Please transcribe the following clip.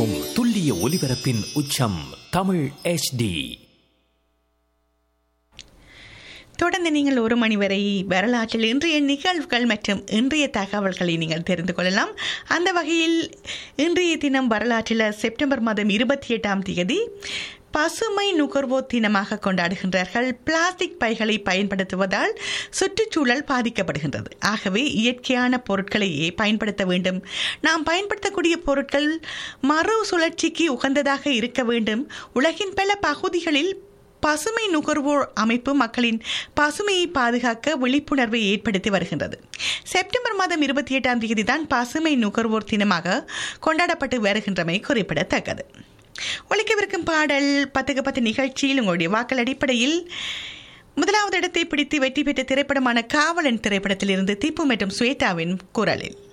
எந்நேரமும் துல்லிய ஒலிபரப்பின் உச்சம் தமிழ் HD தொடர்ந்து நீங்கள் ஒரு மணி வரை வரலாற்றில் இன்றைய நிகழ்வுகள் மற்றும் இன்றைய தகவல்களை நீங்கள் தெரிந்து கொள்ளலாம் அந்த வகையில் இன்றைய தினம் வரலாற்றில் செப்டம்பர் மாதம் இருபத்தி எட்டாம் தேதி பசுமை நுகர்வோர் தினமாக கொண்டாடுகின்றார்கள் பிளாஸ்டிக் பைகளை பயன்படுத்துவதால் சுற்றுச்சூழல் பாதிக்கப்படுகின்றது ஆகவே இயற்கையான பொருட்களையே பயன்படுத்த வேண்டும் நாம் பயன்படுத்தக்கூடிய பொருட்கள் மறு சுழற்சிக்கு உகந்ததாக இருக்க வேண்டும் உலகின் பல பகுதிகளில் பசுமை நுகர்வோர் அமைப்பு மக்களின் பசுமையை பாதுகாக்க விழிப்புணர்வை ஏற்படுத்தி வருகின்றது செப்டம்பர் மாதம் இருபத்தி எட்டாம் தேதி தான் பசுமை நுகர்வோர் தினமாக கொண்டாடப்பட்டு வருகின்றமை குறிப்பிடத்தக்கது ஒழிக்கவிருக்கும் பாடல் பத்துக்கு பத்து நிகழ்ச்சியில் உங்களுடைய வாக்கள் அடிப்படையில் முதலாவது இடத்தை பிடித்து வெற்றி பெற்ற திரைப்படமான காவலன் திரைப்படத்திலிருந்து திப்பு மற்றும் ஸ்வேதாவின் குரலில்